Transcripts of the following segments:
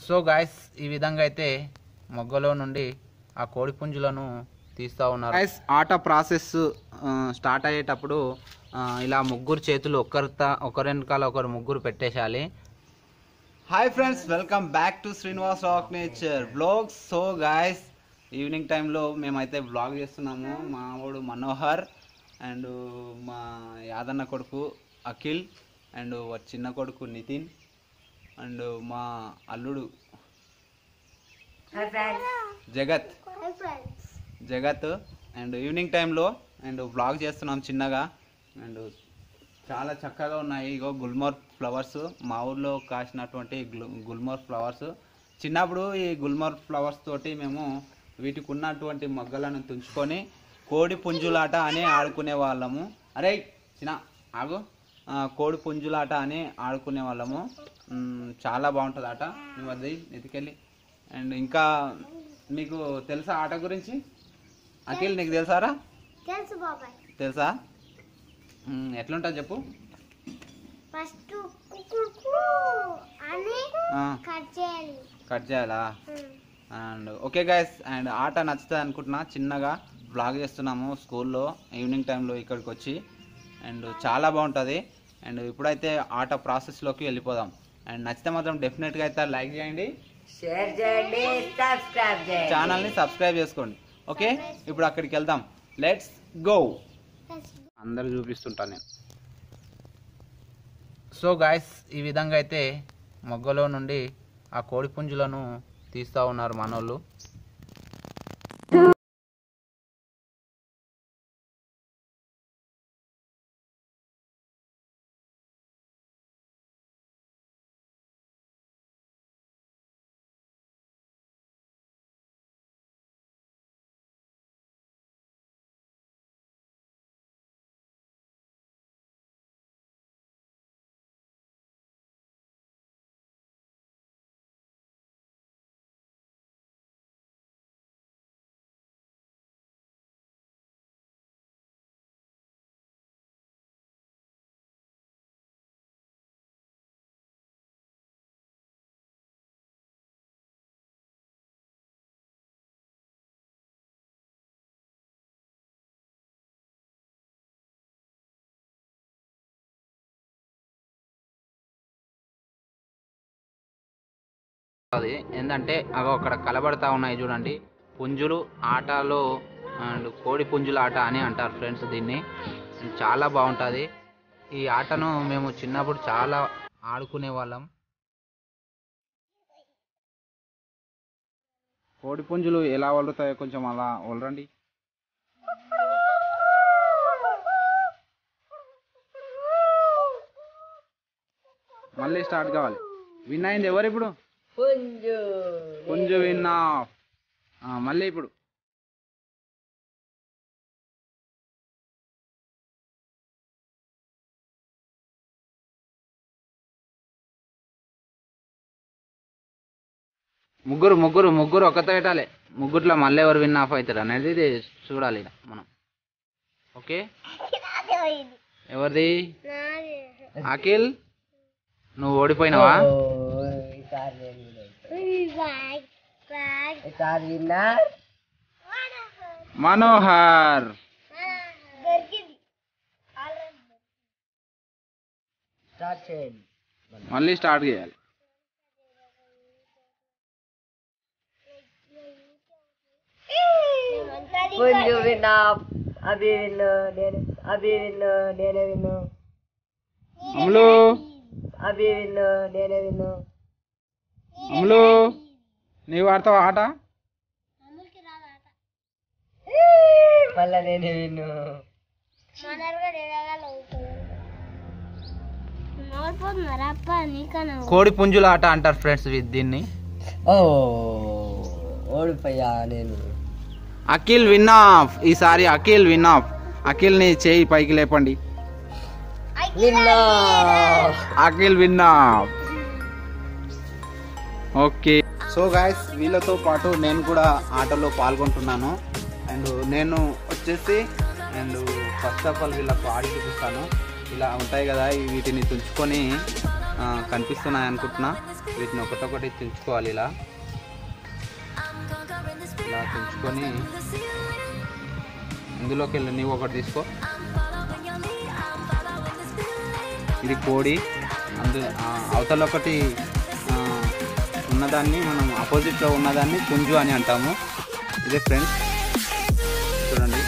So guys ఈ విధంగా అయితే మొగ్గలో నుండి ఆ కోడి పుంజులను తీస్తూ ఉన్నారు గాయస్ ఆట ప్రాసెస్ స్టార్ట్ అయ్యేటప్పుడు ఆ, ఇలా ముగ్గురు చేతులు ఒకరిత ఒకరి వెనకాల ఒకరు ముగ్గురు పెట్టేశాలి hi friends welcome back to Srinivas rock nature vlogs so guys evening టైంలో మేమైతే బ్లాగ్ చేస్తున్నాము మా వాడు మనోహర్ అండ్ మా యాదన్న కొడుకు అఖిల్ అండ్ చిన్న కొడుకు నితిన్ అండ్ మా అల్లుడు జగత్ జగత్ అండ్ ఈవినింగ్ టైంలో అండ్ బ్లాగ్ చేస్తున్నాం చిన్నగా అండ్ చాలా చక్కగా ఉన్నాయి ఇగో గుల్మోర్ ఫ్లవర్స్ మా ఊర్లో కాసినటువంటి గ్లు- గుల్మోర్ ఫ్లవర్స్ చిన్నప్పుడు ఈ గుల్మోర్ ఫ్లవర్స్ తోటి మేము వీటికి ఉన్నటువంటి మొగ్గలను తుంచుకొని కోడి పుంజులాట అని ఆడుకునే వాళ్ళము అరే చిన్న ఆగు ఆ, కోడి పుంజులాట అని ఆడుకునే వాళ్ళము మ్, చాలా బాగుంటుంది ఆట నువ్వు అది ఎతికెళ్ళి అండ్ ఇంకా మీకు తెలుసా ఆట గురించి అఖిల్ నీకు తెలుసారా తెలుసు బాబాయ్ తెలుసా మ్, ఎట్లుంటుంది చెప్పు ఫస్ట్ కుకుకు అని ఆ, కట్ చేయాలి కట్ చేయాలా um. And okay guys and ఆట నచ్చుతుంది అనుకుంటున్నా చిన్నగా బ్లాగ్ చేస్తున్నాము స్కూల్లో ఈవినింగ్ టైంలో ఇక్కడికి వచ్చి అండ్ చాలా బాగుంటుంది అండ్ ఇప్పుడైతే ఆట ప్రాసెస్లోకి వెళ్ళిపోదాం అండ్ నచ్చితే మాత్రం డెఫినెట్గా అయితే లైక్ చేయండి షేర్ చేయండి సబ్స్క్రైబ్ చేయండి ఛానల్ని సబ్స్క్రైబ్ చేసుకోండి ఓకే ఇప్పుడు అక్కడికి వెళ్దాం లెట్స్ గో Let's go. అందరు చూపిస్తుంటాను నేను సో గాయస్ ఈ విధంగా అయితే మొగ్గలో నుండి ఆ కోడి పుంజులను తీస్తూ ఉన్నారు మనోళ్ళు అది ఏంటంటే అవి అక్కడ కలబడతా ఉన్నాయి చూడండి పుంజులు ఆటలో అండ్ కోడి పుంజుల ఆట అని అంటారు ఫ్రెండ్స్ దీన్ని చాలా బాగుంటుంది ఈ ఆటను మేము చిన్నప్పుడు చాలా ఆడుకునే వాళ్ళం కోడి పుంజులు ఎలా వలుతాయో కొంచెం అలా వలరండి మళ్ళీ స్టార్ట్ కావాలి విన్ అయింది ఎవరు ఇప్పుడు పుంజు పుంజు విన్ ఆఫ్ మళ్ళీ ఇప్పుడు ముగ్గురు ముగ్గురు ముగ్గురు ఒక్కతో పెట్టాలి ముగ్గురులో మళ్ళీ ఎవరు విన్ ఆఫ్ అవుతారు అనేది ఇది చూడాలి ఈడ మనం ఓకే నాదే పోయింది. ఎవరిది నాదే. అఖిల్ నువ్వు ఓడిపోయినావా ఓ, ఈసారి నేను కూడా అవుతా. ఉయ్, బాయ్, బాయ్. ఈసారి విన్నా మనోహర్ దొరికింది ఆల్రెడీ స్టార్ట్ చేయండి మళ్ళీ స్టార్ట్ చేయాలి ఏమంటది? పుంజు విన్నా అభి విన్ను నేను అభి విన్ను నేనే విన్ను అమ్ములు అభి విన్ను నేనే విన్ను అమ్ములు నీవు ఆడతావా ఆట అమ్ములకి రాదు ఆట. మళ్ళా నేనే విన్ను మనరుగా ఎదగాలి అవుతుంది. ఓడిపోతున్నారా అప్ప నీకన్నా కోడి పుంజుల ఆట అంటారు ఫ్రెండ్స్ దీన్ని ఓ ఓడిపోయా నేను అఖిల్ విన్ ఆఫ్ ఈసారి అఖిల్ విన్ ఆఫ్ అఖిల్ని చేయి పైకి లేపండి విన్నా అఖిల్ విన్ ఆఫ్ ఓకే సో గాయస్ వీళ్ళతో పాటు నేను కూడా ఆటలో పాల్గొంటున్నాను అండ్ నేను వచ్చేసి అండ్ ఫస్ట్ ఆఫ్ ఆల్ వీళ్ళకు ఆడి చూపిస్తాను ఇలా ఉంటాయి కదా ఈ వీటిని తుంచుకొని ఆ, కనిపిస్తున్నాయి అనుకుంటున్నా వీటిని ఒకటొకటి తుంచుకోవాలి ఇలా ఇలా తుంచుకొని ఇందులోకి వెళ్ళి నీవు ఒకటి తీసుకో ఇది కోడి అందు ఆ, అవతల ఒకటి ఆ, ఉన్నదాన్ని మనం ఆపోజిట్లో ఉన్నదాన్ని పుంజు అని అంటాము ఇదే ఫ్రెండ్స్ చూడండి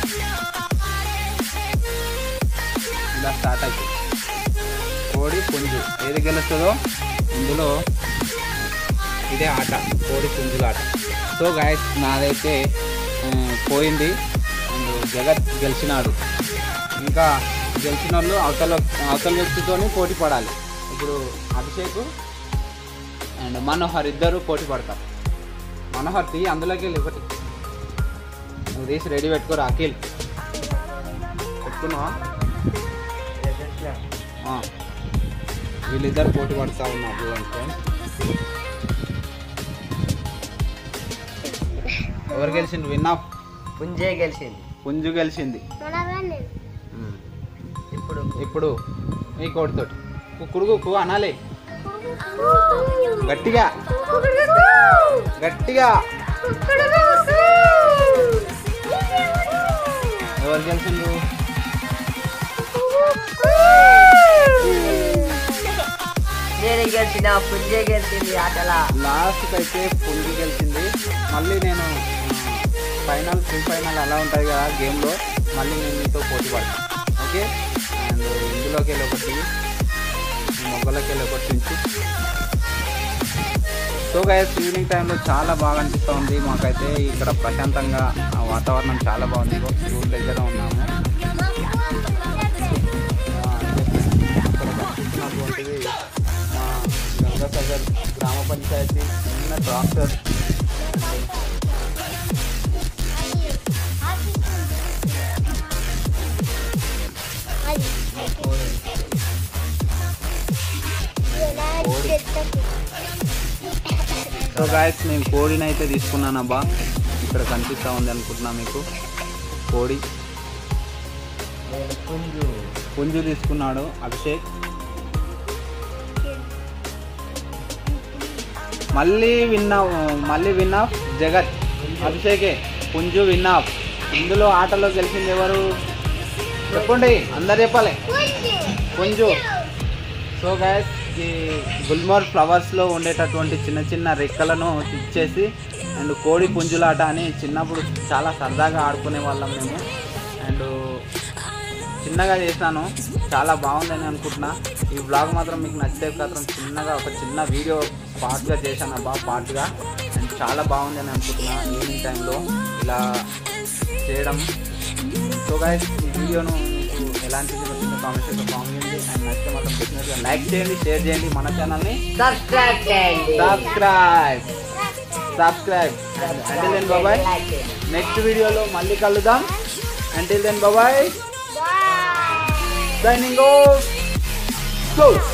ఇలా స్టార్ట్ అవుతుంది కోడి పుంజు ఏది గెలుస్తుందో ఇందులో ఇదే ఆట కోడి పుంజుల ఆట సో గాయస్ నాదైతే ఆ, పోయింది అండ్ జగత్ గెలిచినాడు ఇంకా గెలిచిన వాళ్ళు అవతల అవతల వ్యక్తితోని పోటీ పడాలి ఇప్పుడు అభిషేక్ అండ్ మనోహర్ ఇద్దరు పోటీ పడతారు మనోహర్ తీ అందులోకి వెళ్ళి ఒకటి నువ్వు తీసి రెడీ పెట్టుకోరా అఖిల్ పెట్టుకున్నావా ఆ. వీళ్ళిద్దరు పోటీ పడుతూ ఉన్నారు చూడండి ఫ్రెండ్స్ ఎవరు గెలిచింది విన్నా పుంజే గెలిచింది పుంజు గెలిచింది మనగా నేను ఉమ్. ఇప్పుడు ఇప్పుడు ఈ కోడితోటి కుక్కుడు అనాలి గట్టిగా గట్టిగా ఎవరు గెలిచిండ్రు నేనే గెలిచిన పుంజే గెలిచింది ఆటలా లాస్ట్కి అయితే పుంజు గెలిచింది మళ్ళీ నేను ఫైనల్ ప్రీ ఫైనల్ అలా ఉంటాయి కదా గేమ్లో మళ్ళీ నేను మీతో పోటీ పడతాను ఓకే అండ్ ఇందులోకి వెళ్ళి ఒకటి ఈ మొగ్గలోకి వెళ్ళి ఒకటి నుంచి సో గైస్ ఈవినింగ్ టైంలో చాలా బాగా అనిపిస్తూ ఉంది మాకైతే ఇక్కడ ప్రశాంతంగా ఆ వాతావరణం చాలా బాగుంది స్కూల్ దగ్గర ఉన్నాము ఆ, ఇక్కడ కనిపిస్తున్నటువంటిది మా గంగాసాగర్ గ్రామ పంచాయతీ చిన్న ట్రాక్టర్ సో గాయస్ నేను కోడిని అయితే తీసుకున్నాను అబ్బా ఇక్కడ కనిపిస్తూ ఉంది అనుకుంటున్నా మీకు కోడి నేను పుంజు పుంజు తీసుకున్నాడు అభిషేక్ మళ్ళీ విన్నావు మళ్ళీ విన్నాఫ్ జగత్ అభిషేకే పుంజు విన్నాఫ్ ఇందులో ఆటలో గెలిచింది ఎవరు చెప్పండి అందరు చెప్పాలి పుంజు సో గాయస్ ఈ గుల్మోర్ ఫ్లవర్స్లో ఉండేటటువంటి చిన్న చిన్న రెక్కలను ఇచ్చేసి అండ్ కోడి పుంజులాట అని చిన్నప్పుడు చాలా సరదాగా ఆడుకునే వాళ్ళం మేము అండ్ చిన్నగా చేశాను చాలా బాగుందని అనుకుంటున్నా ఈ బ్లాగ్ మాత్రం మీకు నచ్చితే మాత్రం చిన్నగా ఒక చిన్న వీడియో పార్ట్గా చేశాను అబ్బా పార్ట్గా అండ్ చాలా బాగుంది అని అనుకుంటున్నా ఈవినింగ్ టైంలో ఇలా చేయడం సో గైస్ ఈ వీడియోను మీకు ఎలాంటి వచ్చిందో కామెంట్ చేసి కామెంట్ చేయండి అండ్ నచ్చితే మాత్రం డెఫినెట్గా లైక్ చేయండి షేర్ చేయండి మన ఛానల్ని సబ్స్క్రైబ్ చేయండి subscribe subscribe until then bye bye like చేయండి నెక్స్ట్ వీడియోలో మళ్ళీ కలుద్దాం until then bye bye signing off close